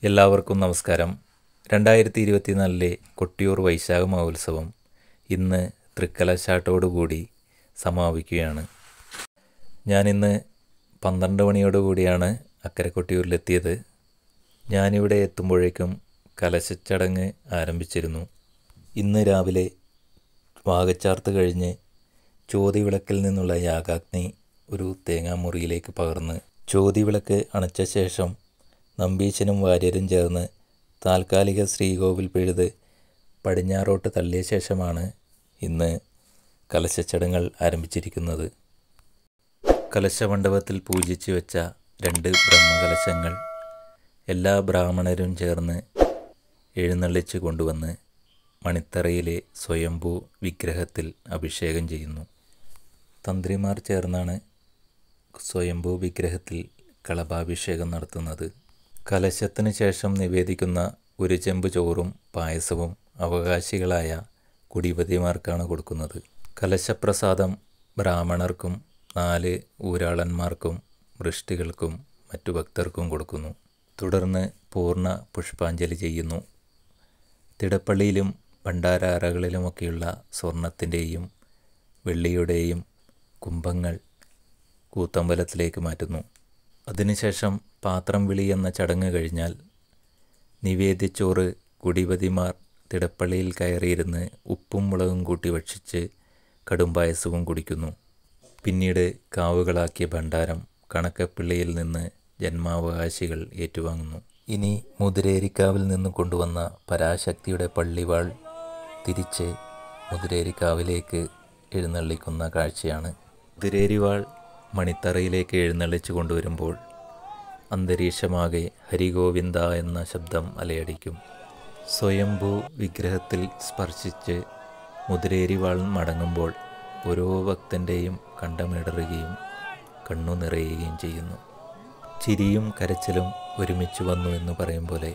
എല്ലാവർക്കും നമസ്കാരം രണ്ടായിരത്തി ഇരുപത്തിനാലിലെ കൊട്ടിയൂർ വൈശാഖ മഹോത്സവം ഇന്ന് തൃക്കലശാട്ടോടുകൂടി സമാപിക്കുകയാണ് ഞാനിന്ന് പന്ത്രണ്ട് മണിയോടുകൂടിയാണ് അക്കരെ കൊട്ടിയൂരിലെത്തിയത് ഞാനിവിടെ എത്തുമ്പോഴേക്കും കലശച്ചടങ്ങ് ആരംഭിച്ചിരുന്നു ഇന്ന് രാവിലെ വാകച്ചാർത്ത് കഴിഞ്ഞ് ചോതിവിളക്കിൽ നിന്നുള്ള യാഗാഗ്നി ഒരു തേങ്ങാമുറിയിലേക്ക് പകർന്ന് ചോതിവിളക്ക് അണച്ച ശേഷം നമ്പീശനും വാര്യരും ചേർന്ന് താൽക്കാലിക ശ്രീകോവിൽ പിഴുത് പടിഞ്ഞാറോട്ട് തള്ളിയ ശേഷമാണ് ഇന്ന് കലശച്ചടങ്ങൾ ആരംഭിച്ചിരിക്കുന്നത് കലശമണ്ഡപത്തിൽ പൂജിച്ചു വെച്ച രണ്ട് ബ്രഹ്മകലശങ്ങൾ എല്ലാ ബ്രാഹ്മണരും ചേർന്ന് എഴുന്നള്ളിച്ച് കൊണ്ടുവന്ന് മണിത്തറയിലെ സ്വയംഭൂ വിഗ്രഹത്തിൽ അഭിഷേകം ചെയ്യുന്നു തന്ത്രിമാർ ചേർന്നാണ് സ്വയംഭൂ വിഗ്രഹത്തിൽ കളഭാഭിഷേകം നടത്തുന്നത് കലശത്തിന് ശേഷം നിവേദിക്കുന്ന ഒരു ചെമ്പ് ചോറും പായസവും അവകാശികളായ കുടിപതിമാർക്കാണ് കൊടുക്കുന്നത് കലശപ്രസാദം ബ്രാഹ്മണർക്കും നാല് ഊരാളന്മാർക്കും വൃഷ്ടികൾക്കും മറ്റു ഭക്തർക്കും കൊടുക്കുന്നു തുടർന്ന് പൂർണ്ണ പുഷ്പാഞ്ജലി ചെയ്യുന്നു തിടപ്പള്ളിയിലും ഭണ്ഡാര അറകളിലുമൊക്കെയുള്ള സ്വർണത്തിൻ്റെയും വെള്ളിയുടെയും കുംഭങ്ങൾ കൂത്തമ്പലത്തിലേക്ക് മാറ്റുന്നു അതിനുശേഷം പാത്രം വിളി എന്ന ചടങ്ങ് കഴിഞ്ഞാൽ നിവേദ്യച്ചോറ് കുടിപതിമാർ തിടപ്പള്ളിയിൽ കയറിയിരുന്ന് ഉപ്പും മുളകും കൂട്ടി ഭക്ഷിച്ച് കടുംപായസവും കുടിക്കുന്നു പിന്നീട് കാവുകളാക്കിയ ഭണ്ഡാരം കണക്കപ്പിള്ളിയിൽ നിന്ന് ജന്മാവകാശികൾ ഏറ്റുവാങ്ങുന്നു ഇനി മുതിരേരിക്കാവിൽ നിന്ന് കൊണ്ടുവന്ന പരാശക്തിയുടെ പള്ളിവാൾ തിരിച്ച് മുതിരേരിക്കാവിലേക്ക് എഴുന്നള്ളിക്കുന്ന കാഴ്ചയാണ് മുതിരേരിവാൾ മണിത്തറയിലേക്ക് എഴുന്നള്ളിച്ചു കൊണ്ടുവരുമ്പോൾ അന്തരീക്ഷമാകെ ഹരിഗോവിന്ദ എന്ന ശബ്ദം അലയടിക്കും സ്വയംഭൂ വിഗ്രഹത്തിൽ സ്പർശിച്ച് മുതിരേരിവാൾ മടങ്ങുമ്പോൾ ഓരോ ഭക്തൻ്റെയും കണ്ടമിടറുകയും കണ്ണു നിറയുകയും ചെയ്യുന്നു ചിരിയും കരച്ചിലും ഒരുമിച്ച് വന്നു എന്ന് പറയും പോലെ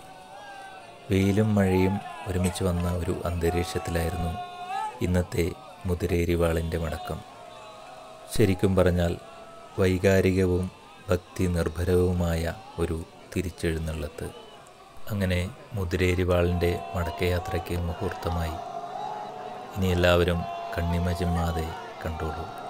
വെയിലും മഴയും ഒരുമിച്ച് വന്ന ഒരു അന്തരീക്ഷത്തിലായിരുന്നു ഇന്നത്തെ മുതിരേരിവാളിൻ്റെ മടക്കം ശരിക്കും പറഞ്ഞാൽ വൈകാരികവും ഭക്തി നിർഭരവുമായ ഒരു തിരിച്ചെഴുന്നള്ളത്ത് അങ്ങനെ മുതിരേരിവാളിൻ്റെ മടക്കയാത്രയ്ക്ക് മുഹൂർത്തമായി ഇനി എല്ലാവരും കണ്ണിമ ചിമ്മാതെ കണ്ടോളൂ